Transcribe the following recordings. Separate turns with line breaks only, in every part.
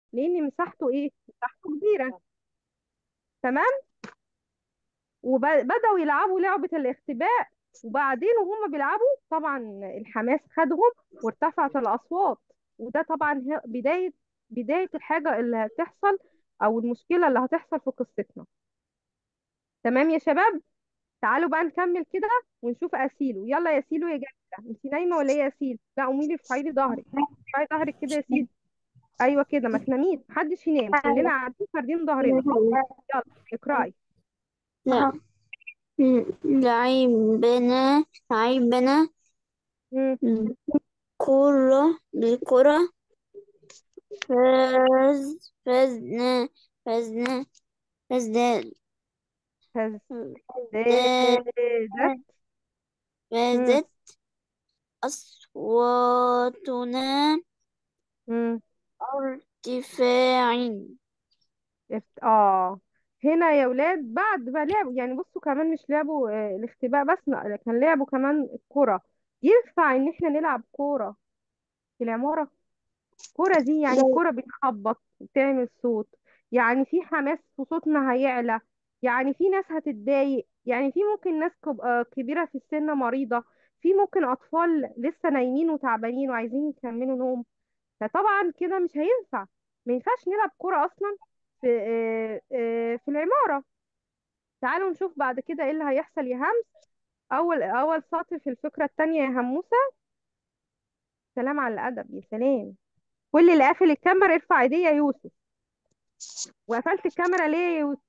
لان مساحته ايه مساحته كبيره تمام وبداوا يلعبوا لعبه الاختباء وبعدين وهم بيلعبوا طبعا الحماس خدهم وارتفعت الاصوات وده طبعا هي- بدايه بدايه الحاجه اللي هتحصل او المشكله اللي هتحصل في قصتنا تمام يا شباب تعالوا بقى نكمل كده ونشوف اسيلو يلا يا سيلو يا جميله انت نايمه ولا ايه يا سيلو لا قومي لي ارفعي لي ظهرك ارفعي ظهرك كده يا سيلو ايوه كده ما تناميش محدش ينام كلنا قاعدين فاردين ظهرنا يلا اقراي
لا لعبنا لعبنا
مم.
كرة بالكرة فاز فزنا فزنا فزدال
فاز-
فازداد
فازت مم.
فازت أصواتنا
مم.
ارتفاع
افت- اه هنا يا ولاد بعد ما لعبوا يعني بصوا كمان مش لعبوا آه، الاختباء بس لا كان لعبوا كمان الكرة ينفع ان احنا نلعب كورة في العمارة كرة دي يعني كرة بتخبط وبتعمل صوت يعني في حماس وصوتنا هيعلى يعني في ناس هتتضايق يعني في ممكن ناس كب- آه، كبيرة في السن مريضة في ممكن أطفال لسه نايمين وتعبانين وعايزين يكملوا نوم فطبعا كده مش هينفع ما ينفعش نلعب كرة أصلا في آه، آه، في العمارة تعالوا نشوف بعد كده ايه اللي هيحصل يا همس أول أول سطر في الفكرة التانية يا هموسة سلام على الأدب يا سلام كل اللي قافل الكاميرا ارفع ايديه يا يوسف وقفلت الكاميرا ليه يا يوسف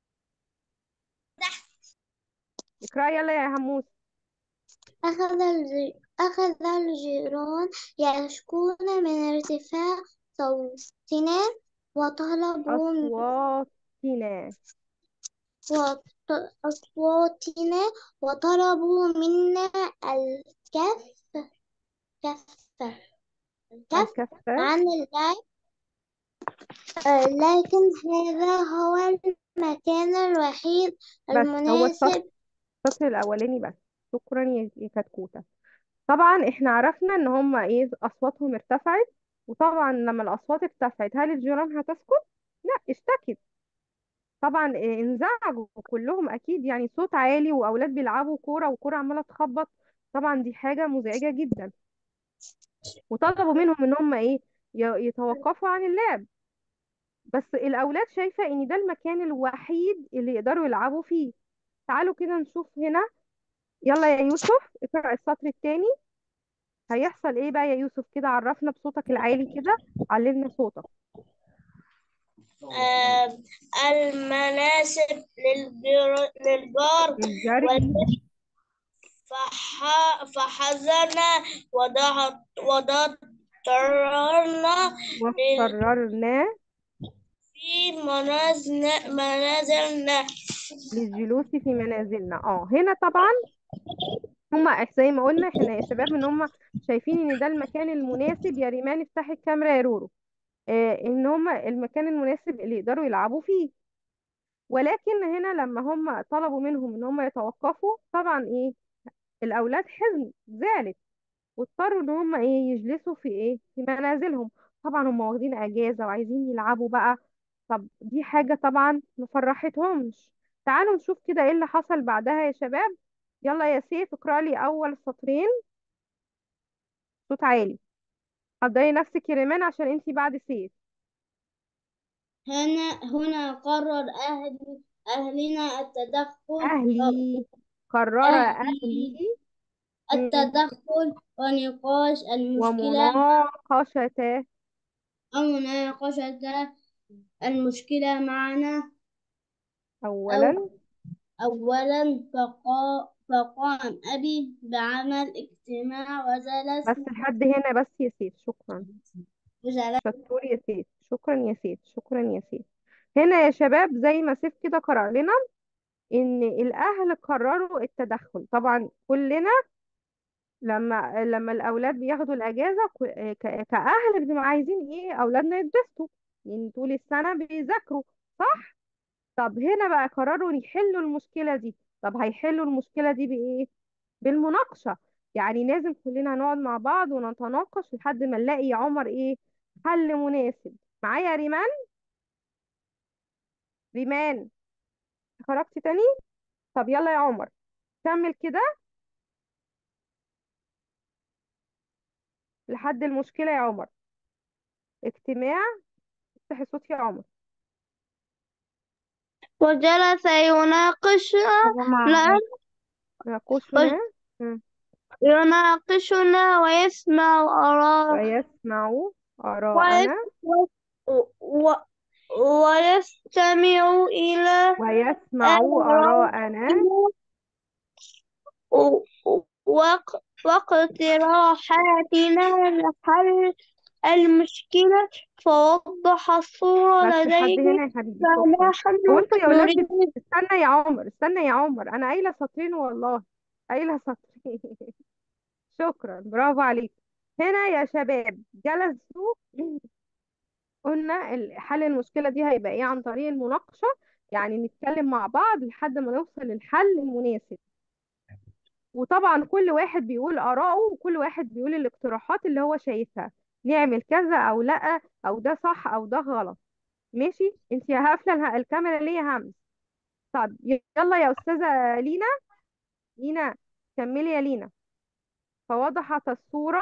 اقرأي يلا يا هموس
أخذ الج... أخذ الجيران يشكون من ارتفاع صوتنا وطلبوا من
أصواتنا
وط- أصواتنا وطلبوا منا الكف كف الكف
الكف
عن اللعب آه، لكن هذا هو المكان الوحيد
بس هو السطر
المناسب
السطر الأولاني بس شكرا يا يا كتكوتة طبعا احنا عرفنا ان هم ايه اصواتهم ارتفعت وطبعا لما الاصوات ارتفعت هل الجيران هتسكت لا اشتكت طبعا إيه، انزعجوا كلهم اكيد يعني صوت عالي واولاد بيلعبوا كوره وكوره عماله تخبط طبعا دي حاجه مزعجه جدا وطلبوا منهم ان هم ايه ي- يتوقفوا عن اللعب بس الاولاد شايفه ان ده المكان الوحيد اللي يقدروا يلعبوا فيه تعالوا كده نشوف هنا يلا يا يوسف اقرأ السطر التاني هيحصل ايه بقى يا يوسف كده عرفنا بصوتك العالي كده علمنا صوتك
آه، المناسب للجر... للجار
الجري
فح... فحزنا وضعت وضطررنا لل...
وقررنا
في منازلنا منازلنا
للجلوس في منازلنا اه هنا طبعا هما زي ما قلنا احنا يا شباب ان هما شايفين ان ده المكان المناسب يا ريمان افتحي الكاميرا يا رورو آه ان هما المكان المناسب اللي يقدروا يلعبوا فيه ولكن هنا لما هما طلبوا منهم ان هما يتوقفوا طبعا ايه الاولاد حزن زعلت واضطروا ان هم ايه يجلسوا في ايه في منازلهم طبعا هم واخدين اجازة وعايزين يلعبوا بقى طب دي حاجة طبعا ما فرحتهمش تعالوا نشوف كده ايه اللي حصل بعدها يا شباب يلا يا سيف اقرا لي اول سطرين صوت عالي حضري نفسك يا ريمان عشان انتي بعد سيف
هنا هنا قرر أهل أهلنا التدخل
اهلي قرر
أهلي
اهلي مم.
التدخل ونقاش المشكلة
ومناقشة
أو مناقشة المشكلة معنا
اولا
أو أولا فقا فقام أبي بعمل اجتماع
بس
وجلسنا
لحد هنا بس يا سيف شكرا
وجلسنا
شطور يا سيف شكرا يا سيف شكرا يا سيف هنا يا شباب زي ما سيف كده قرأ لنا ان الاهل قرروا التدخل طبعا كلنا لما لما الاولاد بياخدوا الاجازه ك- ك- كاهل بنبقى عايزين ايه اولادنا يتبسطوا يعني طول السنه بيذاكروا صح طب هنا بقى قرروا يحلوا المشكله دي طب هيحلوا المشكله دي بايه بالمناقشه يعني لازم كلنا نقعد مع بعض ونتناقش لحد ما نلاقي يا عمر ايه حل مناسب معايا ريمان ريمان خرجتي تاني طب يلا يا عمر كمل كده لحد المشكلة يا عمر اجتماع افتح الصوت يا عمر
وجلس يناقشنا لا
ناقشنا مم.
يناقشنا ويسمع آراء
ويسمع آراءنا
و- و- ويستمع إلى
ويسمع آراءنا
و- وق- واقتراحاتنا لحل المشكلة فوضح الصورة
بس لحد
لديه
هنا يا حبيبي شكرا
فنحن
هو انتوا يا ولاد
نريد
بت- استنى يا عمر استنى يا عمر انا قايله سطرين والله قايله سطرين شكرا برافو عليك هنا يا شباب جلسوا قلنا ال- حل المشكله دي هيبقى ايه عن طريق المناقشه يعني نتكلم مع بعض لحد ما نوصل للحل المناسب وطبعا كل واحد بيقول آراءه وكل واحد بيقول الاقتراحات اللي هو شايفها نعمل كذا او لا او ده صح او ده غلط ماشي انت يا قافله الها- الكاميرا ليه يا همس طب يلا يا استاذه لينا لينا كملي يا لينا فوضحت الصوره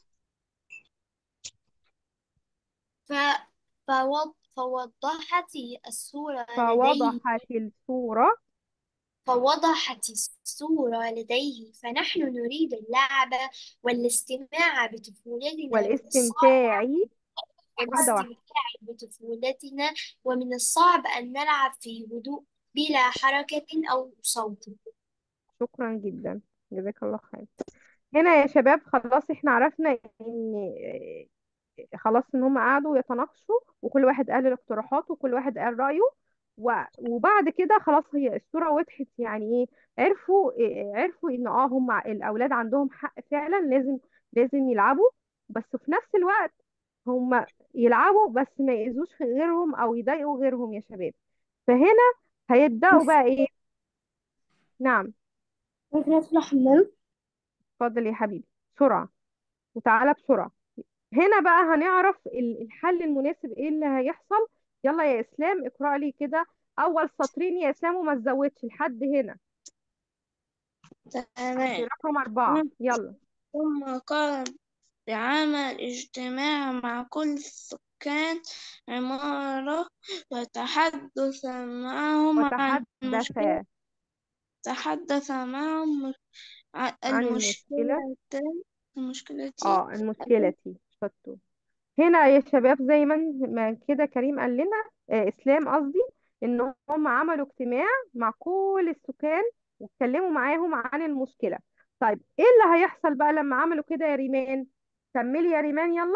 ف... فوض... فوضحت الصورة لديه
فوضحت الصوره
فوضحت الصورة لديه فنحن نريد اللعب والاستماع بطفولتنا ومن الصعب
والاستمتاع واحده واحده
والاستمتاع بطفولتنا ومن الصعب أن نلعب في هدوء بلا حركة أو صوت
شكرا جدا جزاك الله خير هنا يا شباب خلاص احنا عرفنا ان خلاص ان هم قعدوا يتناقشوا وكل واحد قال الاقتراحات وكل واحد قال رأيه و... وبعد كده خلاص هي الصورة وضحت يعني ايه عرفوا إيه عرفوا ان اه هم الاولاد عندهم حق فعلا لازم لازم يلعبوا بس في نفس الوقت هم يلعبوا بس ما يأذوش في غيرهم او يضايقوا غيرهم يا شباب فهنا هيبدأوا بقى ايه نعم
ممكن أدخل أحمام
اتفضل يا حبيبي بسرعة وتعالى بسرعة هنا بقى هنعرف ال- الحل المناسب ايه اللي هيحصل يلا يا اسلام اقرأ لي كده اول سطرين يا اسلام وما تزودش لحد هنا في
تمام
رقم أربعة يلا
ثم قام بعمل اجتماع مع كل سكان عمارة وتحدث معهم عن
وتحدث
المشكلة تحدث معهم عن
عن المشكلة
المشكلة المشكلة
اه المشكلة شطوا هنا يا شباب زي ما ما كده كريم قال لنا آه اسلام قصدي ان هم عملوا اجتماع مع كل السكان واتكلموا معاهم عن المشكلة طيب ايه اللي هيحصل بقى لما عملوا كده يا ريمان كملي يا ريمان يلا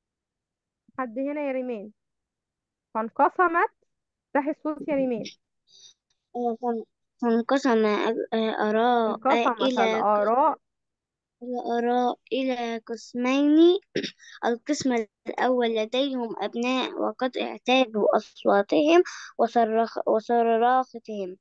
حد هنا يا ريمان فانقسمت افتحي الصوت يا ريمان
فان- فانقسم آراء
انقسمت
إلى
الآراء
الآراء إلى قسمين القسم الأول لديهم أبناء وقد اعتادوا أصواتهم وصرخ وصراختهم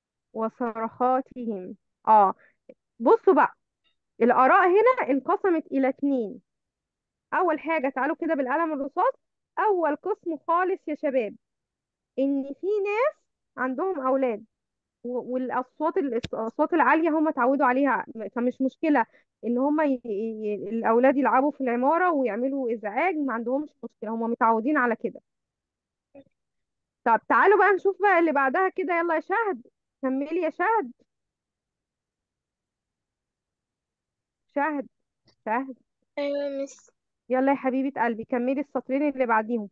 وصرخاتهم اه بصوا بقى الآراء هنا انقسمت إلى اتنين أول حاجة تعالوا كده بالقلم الرصاص أول قسم خالص يا شباب إن في ناس عندهم أولاد و- والأصوات الأصوات العالية هم اتعودوا عليها فمش مشكلة إن هم ي... ي... الأولاد يلعبوا في العمارة ويعملوا إزعاج ما عندهمش مشكلة هم متعودين على كده طب تعالوا بقى نشوف بقى اللي بعدها كده يلا يا شهد كملي يا شهد شهد شهد
أيوة مس
يلا يا حبيبة قلبي كملي السطرين اللي بعديهم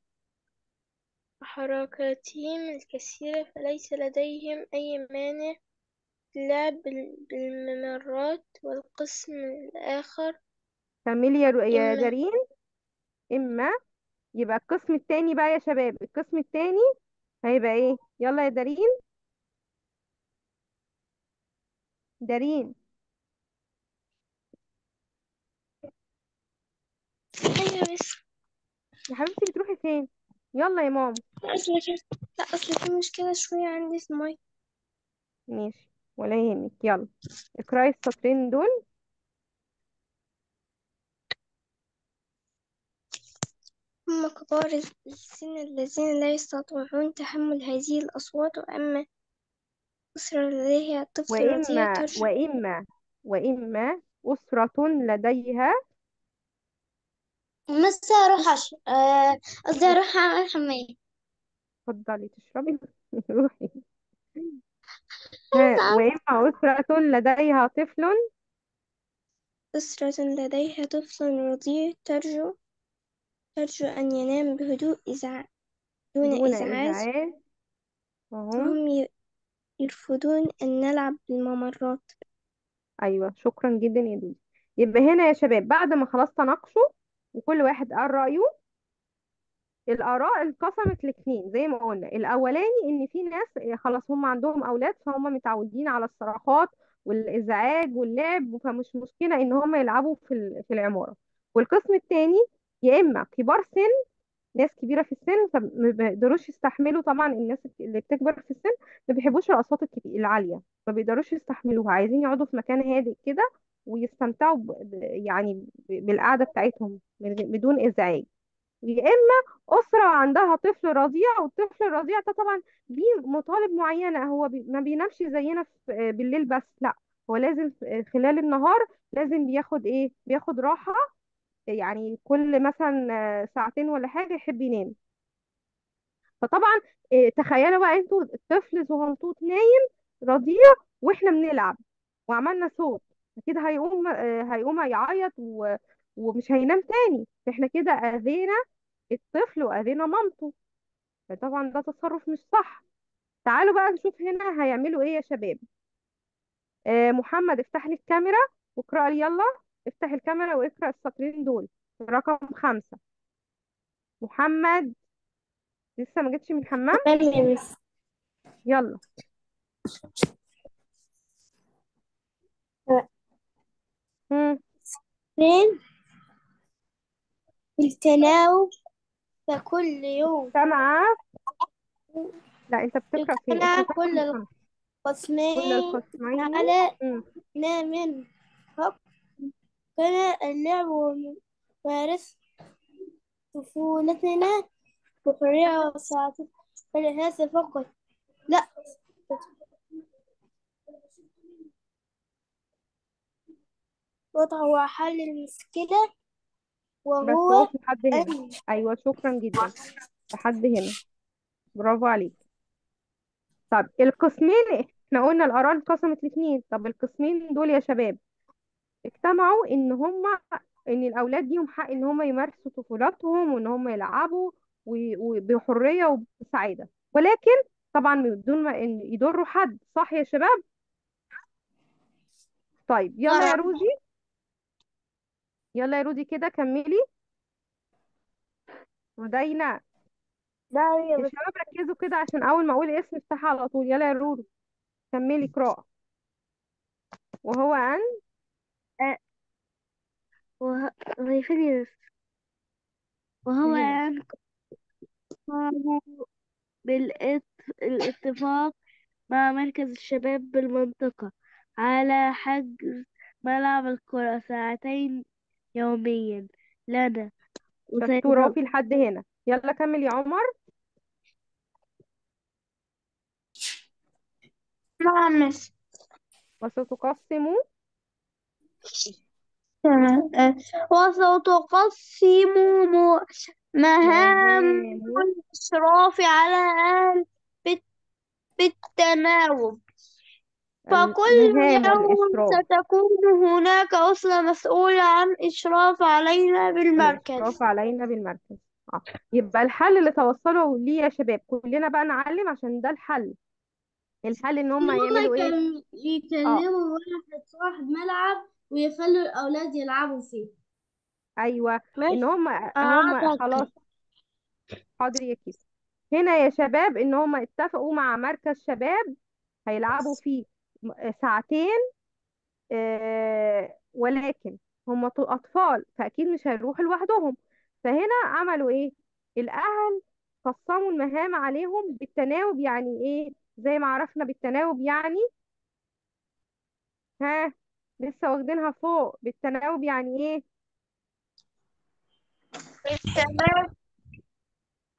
حركاتهم الكثيرة فليس لديهم أي مانع في اللعب بال- بالممرات والقسم الآخر
كملي يا رو... يا
إما
دارين إما يبقى القسم التاني بقى يا شباب القسم التاني هيبقى إيه يلا يا دارين دارين
أيوة مس
يا حبيبتي بتروحي فين يلا يا ماما
أصل في لا أصل في مشكلة شوية عندي في المي
ماشي ولا يهمك يلا اقرأي السطرين دول
هم كبار السن الذين لا يستطيعون تحمل هذه الأصوات وأما أسرة لديها طفل رضيع
وإما
ترجو
وإما وإما أسرة لديها
بس هروح أشرب آه، قصدي هروح أعمل حمام
اتفضلي تشربي روحي ها وإما أسرة لديها طفل
أسرة لديها طفل رضيع ترجو ترجو أن ينام بهدوء إزعاج دون
دون
إزعاج
إزعاج أهو
فهم ي- يرفضون أن نلعب بالممرات
أيوة شكرا جدا يا دودي يبقى هنا يا شباب بعد ما خلاص تناقشوا وكل واحد قال رأيه الآراء انقسمت لاتنين زي ما قلنا الأولاني إن في ناس إيه، خلاص هم عندهم أولاد فهم متعودين على الصراخات والإزعاج واللعب فمش مشكلة إن هم يلعبوا في ال- في العمارة والقسم التاني يا إما كبار سن ناس كبيرة في السن فما بيقدروش يستحملوا طبعا الناس اللي بتكبر في السن ما بيحبوش الأصوات الكبيرة العالية ما بيقدروش يستحملوها عايزين يقعدوا في مكان هادئ كده ويستمتعوا ب... ب- يعني ب- بالقعدة بتاعتهم من غ- بدون إزعاج يا إما أسرة عندها طفل رضيع والطفل الرضيع ده طبعا ليه مطالب معينة هو بي... ما بينامش زينا في... بالليل بس لا هو لازم في- خلال النهار لازم بياخد إيه بياخد راحة يعني كل مثلا آه، ساعتين ولا حاجة يحب ينام فطبعا إيه، تخيلوا بقى انتوا الطفل صغنطوط نايم رضيع واحنا بنلعب وعملنا صوت اكيد هيقوم آه، هيقوم هيعيط و... ومش هينام تاني احنا كده اذينا الطفل واذينا مامته فطبعا ده تصرف مش صح تعالوا بقى نشوف هنا هيعملوا ايه يا شباب آه، محمد افتح لي الكاميرا واقرأ لي يلا افتح الكاميرا واقرأ السطرين دول رقم خمسة محمد لسه ما جتش من الحمام
تمام يا مس
يلا مم.
اثنين التناوب فكل يوم
سامعة لا انت بتقرأ فين
اجتمع
احنا
كل
كل كل
القسمين
الخصمين
على
مم.
من حق كان اللعب وممارسة طفولتنا بحرية وسعة فلهذا فقط لا وضع هو حل المشكلة
بس
وهو
اقف لحد هنا
أن
ايوه شكرا جدا لحد هنا برافو عليك طب القسمين احنا قلنا الآراء انقسمت لاتنين طب القسمين دول يا شباب اجتمعوا ان هما ان الاولاد ليهم حق ان هما يمارسوا طفولتهم وان هما يلعبوا و- وبحرية وبسعادة ولكن طبعا بدون ما ان يضروا حد صح يا شباب طيب يلا يا روزي يلا يا روزي كده كملي ودينا
لا يا
يا
بس
شباب ركزوا كده عشان اول ما اقول اسم افتحها على طول يلا يا رورو كملي قراءة وهو ان
وه- وهيفيدني بس وهو
مم.
أن قاموا بالاتفاق مع مركز الشباب بالمنطقة على حجز ملعب الكرة ساعتين يوميا لنا
شطورة
وسيظل
وفي لحد هنا يلا كمل يا عمر
نعم مس
وستقسموا
تمام آه، وستقسم م- مهام
مهام
الإشراف على أهل بالت- بالتناوب فكل
مهام
يوم
الإشراف
ستكون هناك أسرة مسؤولة عن إشراف علينا بالمركز
الإشراف علينا بالمركز اه يبقى الحل اللي توصلوا ليه يا شباب كلنا بقى نعلم عشان ده الحل الحل ان هم
هما
يعملوا ايه
كان
اه
يكلموا واحد صاحب ملعب ويخلوا الأولاد يلعبوا فيه
ايوه ان
ماشي
هم هم
أعتقد
خلاص حاضر يا كيس هنا يا شباب ان هم اتفقوا مع مركز شباب هيلعبوا فيه م- ساعتين آه، ولكن هم ط- أطفال فأكيد مش هيروحوا لوحدهم فهنا عملوا إيه الأهل قسموا المهام عليهم بالتناوب يعني إيه زي ما عرفنا بالتناوب يعني ها لسه واخدينها فوق بالتناوب يعني إيه
بالتناوب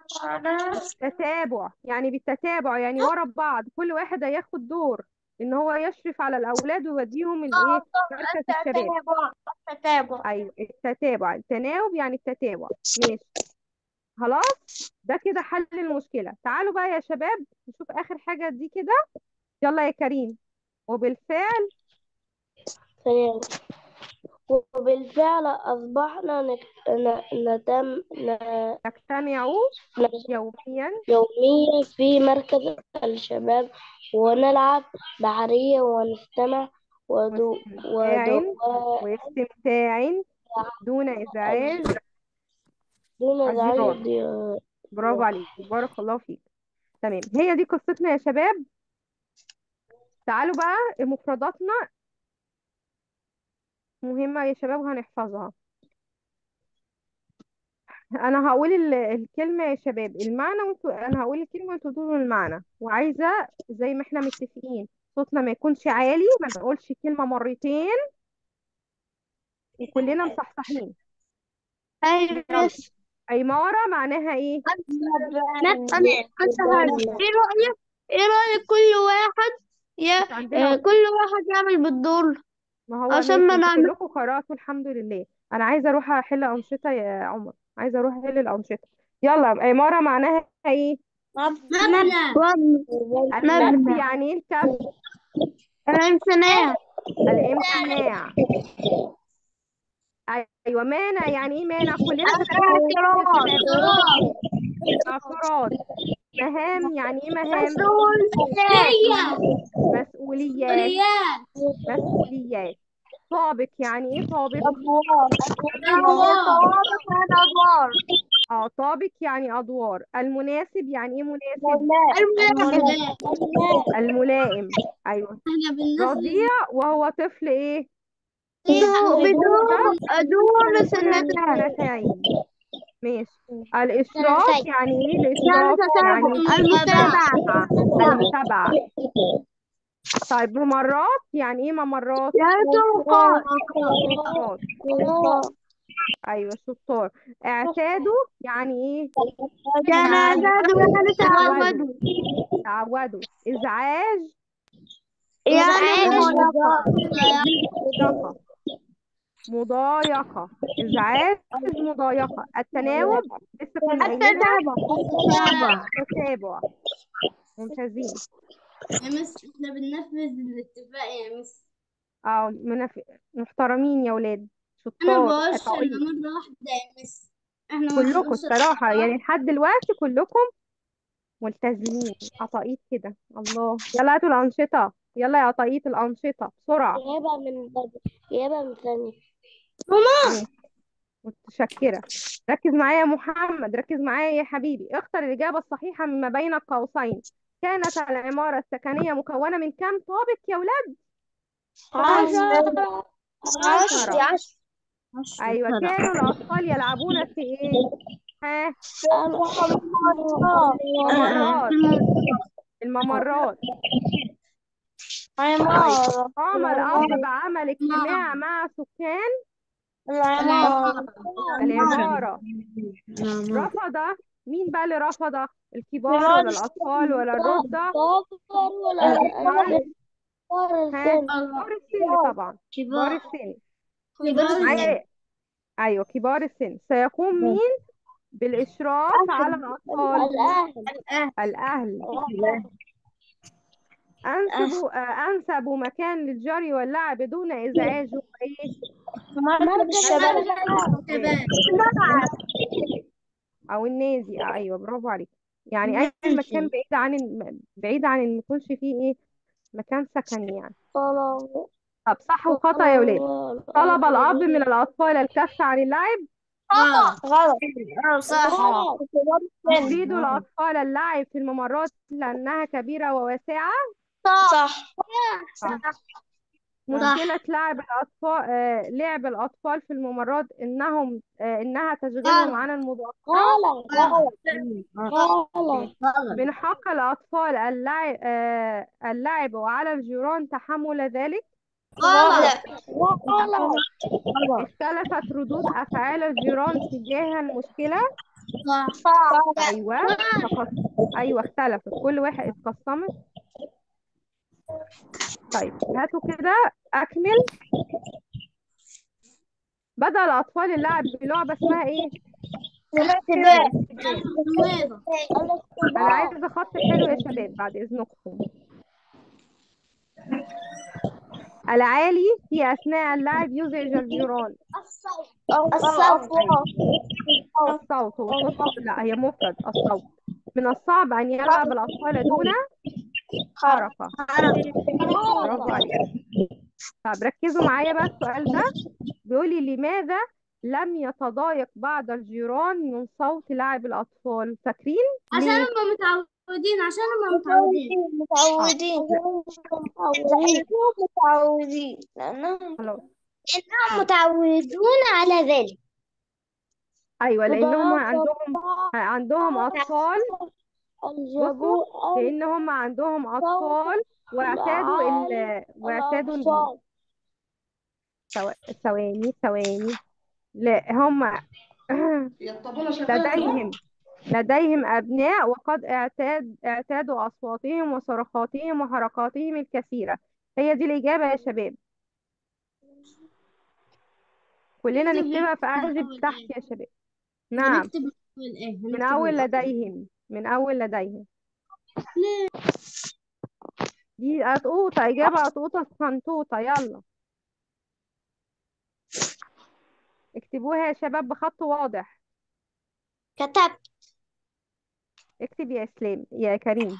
تتابع يعني بالتتابع يعني ورا بعض كل واحد هياخد دور ان هو يشرف على الاولاد ويوديهم الايه مركز الشباب
التتابع
ايوه التتابع التناوب يعني التتابع ماشي خلاص ده كده حل المشكله تعالوا بقى يا شباب نشوف اخر حاجه دي كده يلا يا كريم وبالفعل
تمام وبالفعل أصبحنا نك- ن- نتم ن-
تجتمعوا
ن-
يوميا
يوميا في مركز الشباب ونلعب بعرية ونستمع ودو
واستمتاع
ودو
واستمتاع دون ازعاج
دون
الجيران.
ذلك دي-
برافو عليك بارك الله فيك تمام هي دي قصتنا يا شباب تعالوا بقى مفرداتنا مهمة يا شباب هنحفظها انا هقول ال- الكلمة يا شباب المعنى وانتوا انا هقول الكلمة وانتوا تقولوا المعنى وعايزة زي ما احنا متفقين صوتنا ما يكونش عالي ما نقولش كلمة مرتين وكلنا مصحصحين
أيوة
يلا. عمارة معناها ايه
أنا إيه رأيك إيه رأيك كل واحد يا
مش عندنا
آه، كل واحد يعمل بالدور
ما هو
عشان ما
ماشي انتوا
نعمل
كلكم قرأتوا الحمد لله انا عايزة اروح احل انشطة يا عمر عايزة اروح احل الانشطة يلا عمارة معناها ايه
مبنى
الكف يعني ايه الكف
الامتناع
الامتناع ايوه مانع يعني ايه مانع كلنا كاتبين كده يا شباب اعتراض مهام يعني ايه مهام مسؤوليات مسؤوليات طابق يعني ايه طابق اه طابق يعني ادوار المناسب يعني ايه مناسب الملائم ايوه رضيع وهو طفل ايه
بدون دون
سنتين
سنتين
سنتين ماشي الإشراف يعني إيه الإشراف يعني
المتابعة
المتابعة طيب ممرات يعني إيه ممرات
يعني طرقات
شطار أيوة شطار اعتادوا يعني إيه
يعني زادوا تعودوا
تعودوا إزعاج
يعني
مضايقة مضايقة إزعاج مضايقة التناوب لسه كنا قايلينها تتابع ممتازين
يا مس احنا بننفذ الاتفاق يا مس
اه منف... محترمين يا ولاد
انا
شطار
بوصل
خطأين
مرة واحدة يا مس احنا
كلكم
بنوصل-
الصراحة يعني لحد دلوقتي كلكم ملتزمين عطائيت كده الله يلا هاتوا الأنشطة يلا يا عطائيت الأنشطة بسرعة
جايبها من بدري جايبها من ثانية
ماشي. متشكرة ركز معايا يا محمد ركز معايا يا حبيبي اختر الإجابة الصحيحة مما بين القوسين كانت العمارة السكنية مكونة من كم طابق يا ولاد؟
عشرة
عشرة أيوة كانوا الأطفال يلعبون في إيه؟ ها ممرات الممرات
عمارة
قام الأب بعمل اجتماع مع سكان
العمارة
العمارة رفض مين بقى اللي رفض الكبار ولا الأطفال ولا الرضع
الكبار ولا
معلش
الكبار
ها
السن
كبار السن طبعا كبار السن
كبار
معايا أيوة كبار السن سيقوم مين بالإشراف على الأطفال
الأهل
الأهل أنسبوا آه، أنسبوا مكان للجري واللعب دون إزعاج وإيه
مركز الشباب
أو النادي آه، أيوة برافو عليك يعني أي مكان بعيد عن الم- بعيد عن إن يكونش فيه إيه مكان سكني يعني
طلب
طب صح وخطأ يا ولاد طلب الأب من الأطفال الكف عن اللعب
غلط
اه صح
غلط
يريد الأطفال اللعب في الممرات لأنها كبيرة وواسعة
صح
مشكلة لعب الأطفال آه لعب الأطفال في الممرات إنهم آه إنها تشغلهم عن المذاكرة
غلط غلط غلط
من حق الأطفال اللعب, آه اللعب وعلى الجيران تحمل ذلك
غلط غلط
اختلفت ردود أفعال الجيران تجاه المشكلة
صح
ايوه تقص... ايوه اختلفت كل واحد اتقسمت طيب هاتوا كده اكمل بدأ الاطفال اللعب بلعبة اسمها ايه
الاختباء
البيضة
انا عايزة خط حلو يا شباب بعد اذنكم العالي في اثناء اللعب يزعج الجيران
الصوت
الصوت هو صوت لا هي مفرد الصوت من الصعب ان يلعب الاطفال دون حركة برافو عليك طب ركزوا معايا بقى السؤال ده بيقول لي لماذا لم يتضايق بعض الجيران من صوت لعب الأطفال فاكرين
عشان
ليه؟
هم متعودين عشان هم متعودين
متعودين متعودين متعودين لأنهم
خلاص
إنهم متعودون على ذلك
أيوة لأنهم عندهم عندهم أطفال
الجبوء
لأن هم عندهم أطفال واعتادوا ال واعتادوا ال-
الأطفال
ثوا- ثواني ثواني لا هم لديهم لديهم أبناء وقد اعتاد اعتادوا أصواتهم وصرخاتهم وحركاتهم الكثيرة هي دي الإجابة يا شباب كلنا
نكتب
نكتبها في
من
أجب
أول
تحت
إيه؟
يا شباب نعم
هنكتب من أول إيه؟
من
هنكتب
أول
من
لديهم من أول لديهم
ليه؟
دي قطوطة إجابة قطوطة خنطوطة يلا اكتبوها يا شباب بخط واضح
كتبت
اكتب يا إسلام يا كريم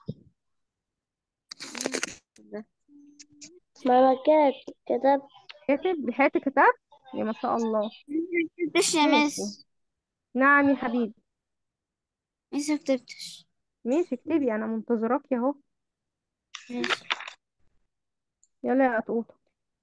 ما كتبت كتبت
كاتب لحقت كتاب يا ما شاء الله
كتبتش يا
ماشي
مس
نعم يا حبيبي
لسه كتبتش
ماشي اكتبي أنا منتظراكي أهو
ماشي
يلا يا قطوطة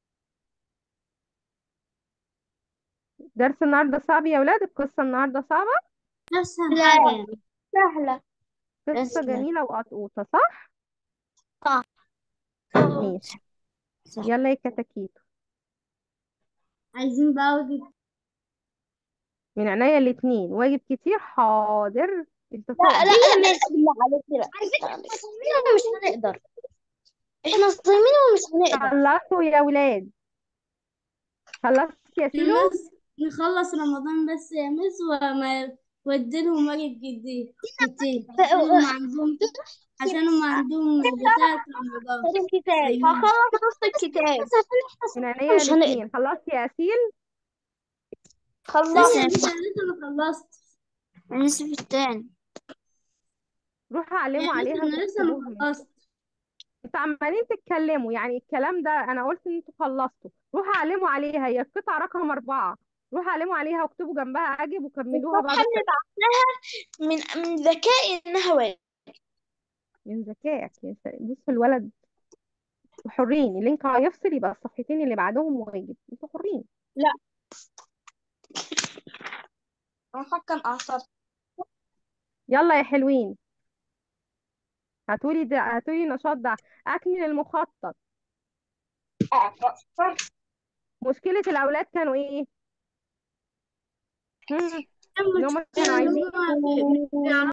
درس النهاردة صعب يا ولاد القصة النهاردة صعبة
أسهل
لا.
حاجة يعني
سهلة
قصة
بس
جميلة وقطوطة صح؟
صح.
ماشي
صح.
يلا يا كتاكيت
عايزين بقى واجب
من عينيا الاتنين واجب كتير حاضر انت
لا
تقدر
لا لا بالله عليك لا على فكرة احنا صايمين ومش هنقدر احنا صايمين ومش هنقدر
خلصوا يا ولاد خلصت يا سيلو
مس نخلص رمضان بس يا مس وما وديلهم واجب جديد كتير عشان هم عندهم عشان هم عندهم بتاعة رمضان
الكتاب
أيوة.
هخلص نص الكتاب
من عينيا
مش هنقدر.
الاتنين خلصت يا اسيل
لسه
خلصت
لسه لسه ما خلصت
أنا لسه في التاني
روحوا علموا
يا مس
عليها
انا لسه ما
وتكتبوها
خلصت
انتوا عمالين تتكلموا يعني الكلام ده انا قلت ان انتوا خلصتوا روحوا علموا عليها هي القطعة رقم أربعة روحوا علموا عليها واكتبوا جنبها أجب وكملوها بعد
الصفحة اللي بعتها من من ذكائي انها واجب
من ذكائك يا س- بص الولد حرين اللينك هيفصل يبقى الصفحتين اللي بعدهم واجب انتوا حرين
هحكم اعصاب
يلا يا حلوين هاتولي ده هاتولي نشاط ده أكمل المخطط مشكلة الأولاد كانوا إيه؟ هم؟ إن هم كانوا عايزين